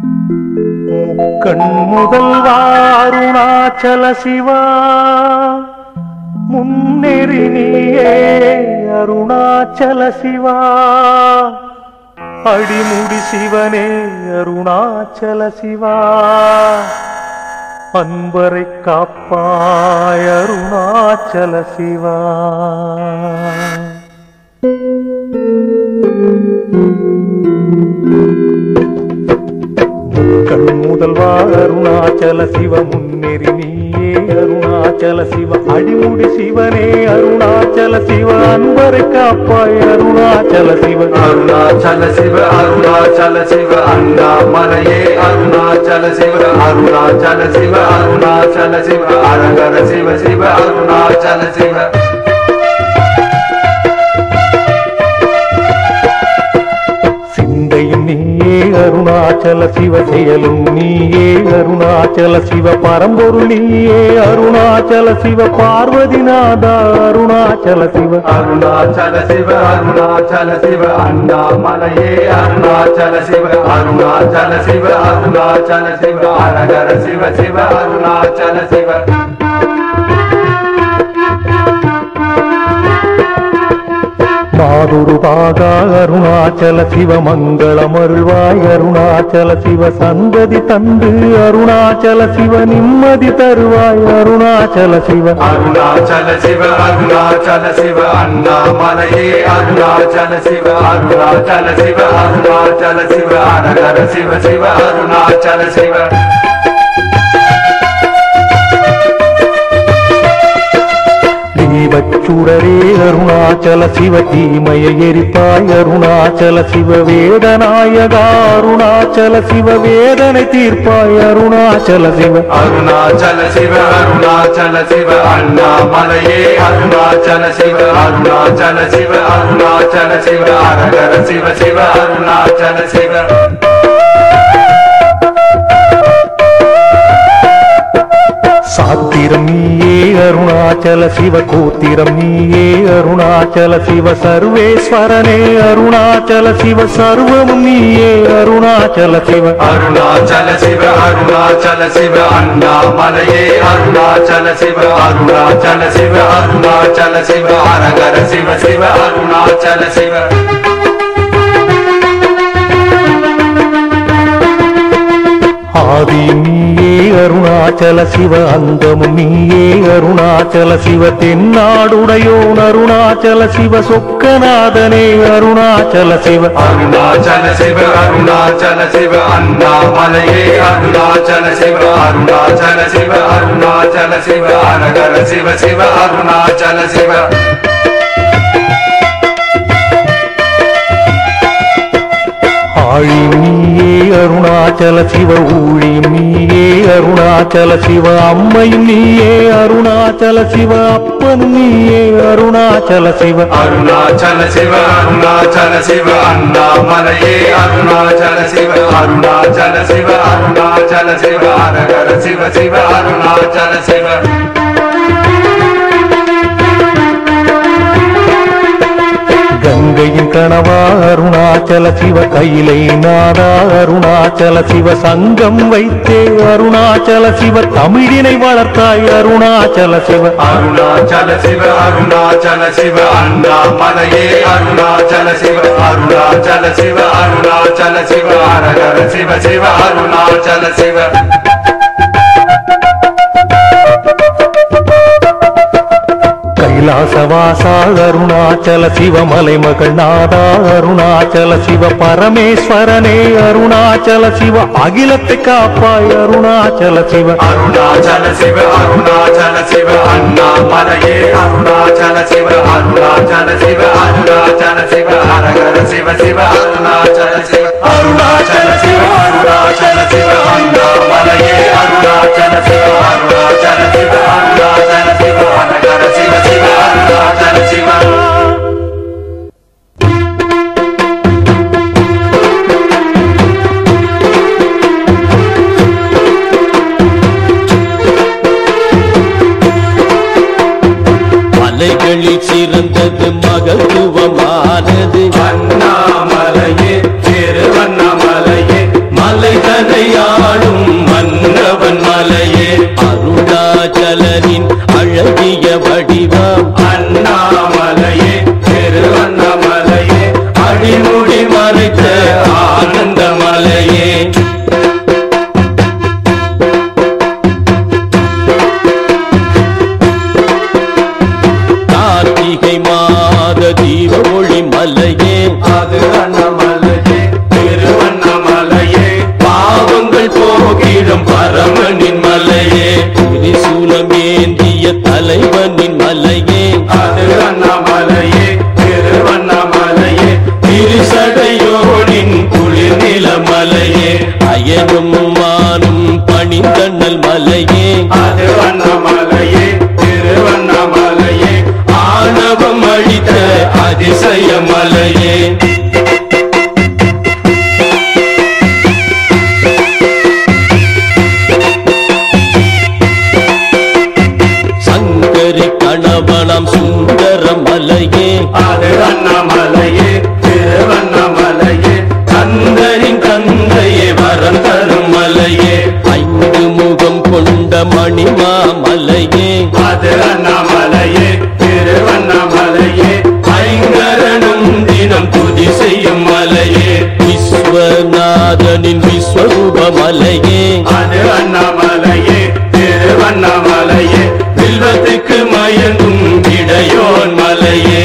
முக்கண் முதல்வா அருணாச்சல சிவா முன்னேறி நீயே அருணாச்சல சிவா அடிமுடி சிவனே அருணாச்சல சிவா அன்பரை காப்பாய் அருணாச்சல சிவா கண் முதல்வா அருணாச்சல சிவ முன்னேறி நீயே அருணாச்சல சிவ அடிமுடி சிவனே அருணாச்சல சிவ அன்பரை காப்பாய் அருணாச்சல சிவ அருணாச்சல சிவ அருணாச்சல சிவ அண்ணாமலையே அருணாச்சல சிவ அருணாச்சல சிவ அருணாச்சல சிவ அரகர சிவ சிவ அருணாச்சல சிவ சிந்தையும் நீயே அருணாச்சல சிவ செயலும் நீயே அருணாச்சல சிவ பரம்பொருள் நீயே அருணாச்சல சிவ பார்வதிநாதா அருணாச்சல சிவ அருணாச்சல சிவ அருணாச்சல சிவ அண்ணாமலையே அருணாச்சல சிவ அருணாச்சல சிவ அருணாச்சல சிவ அரகர சிவ சிவ அருணாச்சல சிவ மாதுரு பாகா அருணாச்சல சிவ மங்களம் அருள்வாய் அருணாச்சல சிவ சந்ததி தந்து அருணாச்சல சிவ நிம்மதி தருவாய் அருணாச்சல சிவ அருணாச்சல சிவ அருணாச்சல சிவ அண்ணாமலையே அருணாச்சல சிவ அருணாச்சல சிவ அருணாச்சல சிவ அரகர சிவ சிவ அருணாச்சல சிவ தீபச்சுடரே அருணாச்சல சிவ தீமைய எரிப்பாய் அருணாச்சல சிவ வேதநாயகா அருணாச்சல சிவ வேதனை தீர்ப்பாய் அருணாச்சல சிவ அருணாச்சல சிவ அருணாச்சல சிவ அண்ணாமலையே அருணாச்சல சிவ அருணாச்சல சிவ அருணாச்சல சிவ அரகர சிவ சிவ அருணாச்சல சிவ சாத்திரம் நீயே அருணாச்சல சிவ கோத்திரம் நீயே அருணாச்சல சிவ சர்வேஸ்வரனே அருணாச்சல சிவ சர்வமும் நீயே அருணாச்சல சிவ அருணாச்சல சிவ அருணாச்சல சிவ அண்ணாமலையே அருணாச்சல சிவ அருணாச்சல சிவ அருணாச்சல சிவ அரகர சிவ சிவ அருணாச்சல சிவ ஆதி நீயே அருணாச்சல சிவ அந்தமும் நீயே அருணாச்சல சிவ தென்னாடுடையோன் அருணாச்சல சிவ சொக்கநாதனே அருணாச்சல சிவ அருணாச்சல சிவ அருணாச்சல சிவ அண்ணாமலையே அருணாச்சல சிவ அருணாச்சல சிவ அருணாச்சல சிவ அரகர சிவ சிவ அருணாச்சல சிவ ஆழி நீயே அருணாச்சல சிவ ஊழி நீயே அருணாச்சல சிவ அம்மையும் நீயே அருணாச்சல சிவ அப்பனும் நீயே அருணாச்சல சிவ அருணாச்சல சிவ அருணாச்சல சிவ அண்ணாமலையே அருணாச்சல சிவ அருணாச்சல சிவ அருணாச்சல சிவ அரகர சிவ சிவ அருணாச்சல சிவ கங்கையின் கணவா அருணாச்சல சிவ கையிலை நாதா அருணாச்சல சிவ சங்கம் வைத்தே அருணாச்சல சிவ தமிழினை வளர்த்தாய் அருணாச்சல சிவ அருணாச்சல சிவ அருணாச்சல சிவ அண்ணாமலையே அருணாச்சல சிவ அருணாச்சல சிவ அருணாச்சல சிவ அரகர சிவ சிவ அருணாச்சல சிவ கைலாசவாசா அருணாச்சல சிவ மலைமகள் நாதா அருணாச்சல சிவ பரமேஸ்வரனே அருணாச்சல சிவ அகிலத்தை காப்பாய் அருணாச்சல சிவ அருணாச்சல சிவ அருணாச்சல சிவ அண்ணாமலையே அருணாச்சல சிவ அருணாச்சல சிவ அருணாச்சல சிவ அரகர சிவ சிவ அருணாச்சல சிவ அருணாச்சல சிவ அருணாச்சல சிவ அண்ணாமலையே அருணாச்சல சிவ அருணாச்சல சிவ அருணாச்சல சிவ அரகர சிவ சிவ அருணாச்சல சிவ மலைகளில் சிறந்தது மகத்துவமானது அண்ணாமலையே திரு அண்ணாமலையே மலைதனை மலையே அயனும் மானும் பணிந்தண்ணல் மலையே அது வண்ணமலையே திருவண்ணாமலையே ஆணவம் அழித்த அதிசய மலையே சங்கரி கணவனாம் சுந்தர மலையே அது அண்ணாமலையே திருவண்ணாமலையே கந்தரின் தந்தையே வரம் தரும் மலையே ஐந்து முகம் கொண்ட மணிமா மலையே அது அண்ணாமலையே திருவண்ணாமலையே ஐங்கரனும் தினம் துதி செய்யும் மலையே விஸ்வநாதனின் விஸ்வரூப மலையே அது அண்ணாமலையே திருவண்ணாமலையே வில்வத்துக்கு மயங்கும் இடையோன் மலையே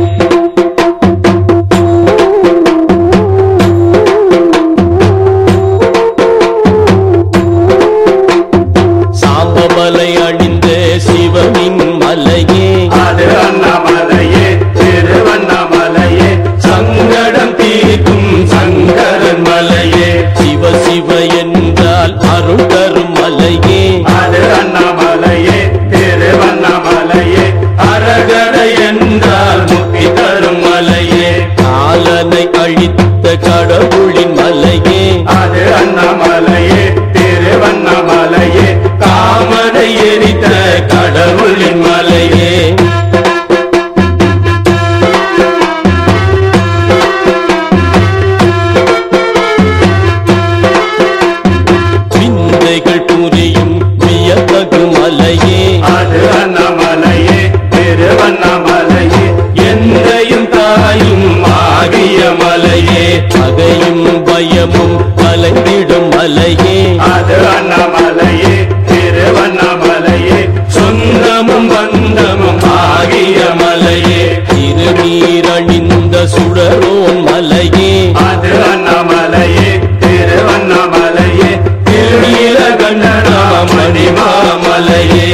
சாம்பமலை அணிந்த சிவனின் மலையே அது அண்ணாமலையே திருவண்ணாமலையே சங்கடம் தீர்க்கும் சங்கரன் மலையே சிவ சிவ என்றால் அருள் தரும் மலையே அது அண்ணாமலையே திருவண்ணாமலையே அரகர என்றால் முக்தி தரும் மலையே காலனை அழித்த கடவுளின் மலையே அது அண்ணாமலையே திருவண்ணாமலையே காமனை எரித்த கடவுளின் மலையே விந்தைகள் புரியும் வியத்தகு மலையே அது அண்ணாமலையே திருவண்ணாமலையே எந்தையும் தாயும் ஆகிய மலையே பகையும் பயமும் கலைந்திடும் மலையே அது அண்ணாமலையே திருவண்ணாமலையே சொந்தமும் பந்தமும் ஆகிய மலையே திருநீரணிந்த சுடரோன் மலையே அது அண்ணாமலையே திருவண்ணாமலையே திருநீலகண்டனாமணி மாமலையே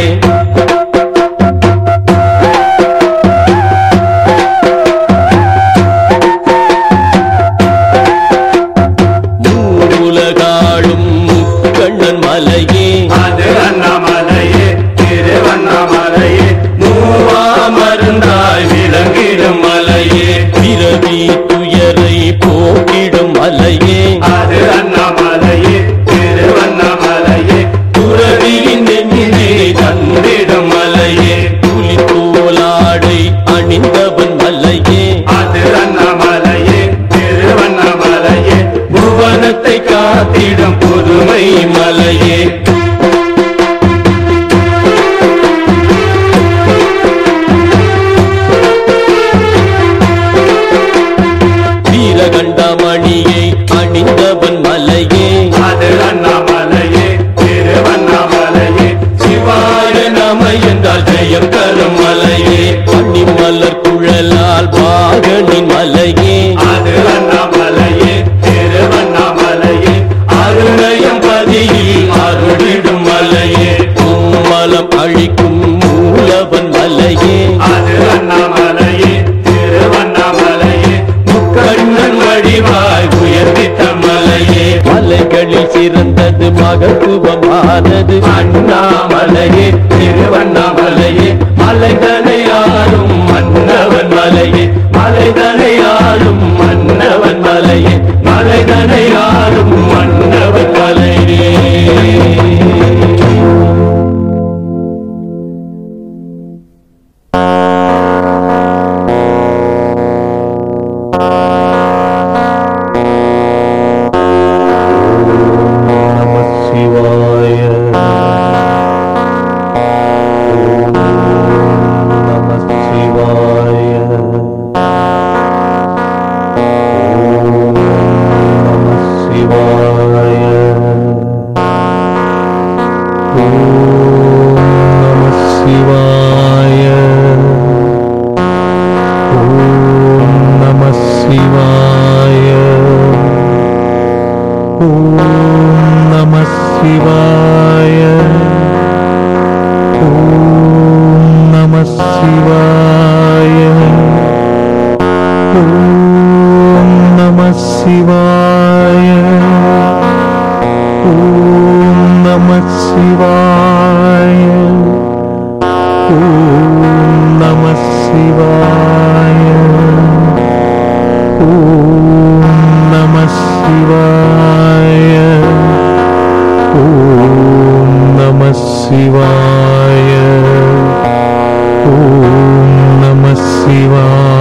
மூலகாளும் முக்கண்ணன் மலையே அது அண்ணாமலையே திருவண்ணாமலையே மூவா மருந்தாய் விளங்கிடும் மலையே பிறவி துயரை போக்கிடும் மலையே அது அண்ணாமலையே திருவண்ணாமலையே துறவியின் நெஞ்சினை தந்திடும் மலையே புலித்தோலாடை அணிந்தவன் மலையே அது அண்ணாமலையே திருவண்ணாமலையே புவனத்தை காத்திடும் புதுமை மலையே வீரகண்டமணியை அணிந்தவன் மலையே அது அண்ணாமலையே திருவண்ணாமலையே சிவாய நம என்றால் ஜெயம் தரும் மலையே பனிமலர் குழலால் பாகனின் மலையே அது அண்ணாமலையே திருவண்ணாமலையே அருணயம் பதியில் அருளிடும் மலையே கும்மலம் அழிக்கும் மூலவன் மலையே அது அண்ணாமலையே திருவண்ணாமலையே முக்கண்ணன் வடிவாய் உயர்ந்திட்ட மலையே மலைகளில் சிறந்தது மகத்துவமானது அண்ணாமலையே திருவண்ணாமலையே மலைதனை ஆளும் மன்னவன் மலையே மலைதனை ஆளும் மன்னவன் மலையே மலைதனை ஆளும் மன்னவன் மலையே நம சிவாய நம சிவாய நம சிவாய நம சிவாய நம சிவாய ॐ नमः शिवाय ॐ नमः शिवाय ॐ नमः शिवाय சிவாய ஓம் நம சிவாய ஓம் நம சிவாய ஓம் நம சிவாய ஓம் நம சிவாய